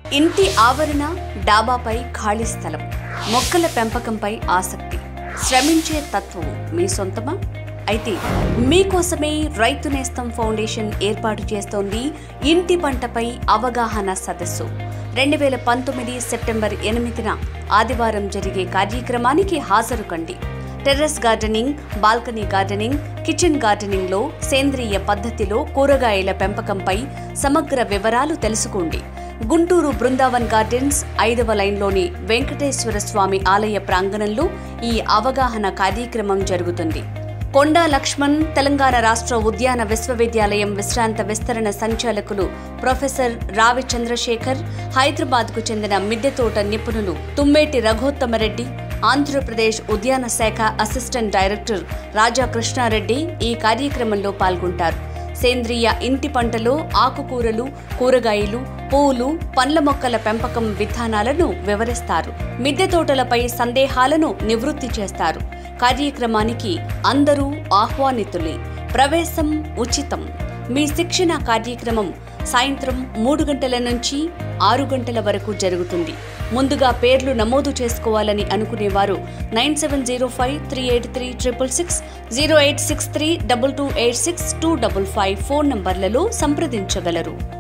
ఇంటి ఆవరణ డాబాపై ఖాళీ స్థలం మొక్కల పెంపకంపై ఆసక్తి శ్రమించే తత్వం మీ సొంతమా అయితే మీకోసమే రైతు నేస్తం ఫౌండేషన్ ఏర్పాటు చేస్తోంది ఇంటి పంటపై అవగాహన సదస్సు రెండు వేల పంతొమ్మిది సెప్టెంబర్ ఎనిమిదిన ఆదివారం జరిగే కార్యక్రమానికి హాజరు కండి terrace gardening balcony gardening kitchen gardening లో సేంద్రియ పద్ధతిలో కూరగాయల పెంపకంపై సమగ్ర వివరాలు తెలుసుకోండి గుంటూరు బృందావన్ గార్డెన్స్ ఐదవ లైన్లోని వెంకటేశ్వర స్వామి ఆలయ ప్రాంగణంలో ఈ అవగాహన కార్యక్రమం జరుగుతుంది కొండా లక్ష్మణ్ తెలంగాణ రాష్ట్ర ఉద్యాన విశ్వవిద్యాలయం విశ్రాంత విస్తరణ సంచాలకులు ప్రొఫెసర్ రావి చంద్రశేఖర్ హైదరాబాద్కు చెందిన మిద్దె తోట నిపుణులు తుమ్మేటి రఘోత్తమరెడ్డి ఆంధ్రప్రదేశ్ ఉద్యాన శాఖ అసిస్టెంట్ డైరెక్టర్ రాజా కృష్ణారెడ్డి ఈ కార్యక్రమంలో పాల్గొంటారు సేంద్రియ ఇంటి పంటలో ఆకుకూరలు కూరగాయలు పూలు పండ్ల మొక్కల పెంపకం విధానాలను వివరిస్తారు మిద్దె తోటలపై సందేహాలను నివృత్తి చేస్తారు కార్యక్రమానికి అందరూ ఆహ్వానితులే ప్రవేశం ఉచితం మీ శిక్షణ కార్యక్రమం సాయంత్రం మూడు గంటల నుంచి ఆరు గంటల వరకు జరుగుతుంది ముందుగా పేర్లు నమోదు చేసుకోవాలని అనుకునేవారు nine seven zero five three eight three triple six zero eight six three double two eight six two double five phone నంబర్లలో సంప్రదించగలరు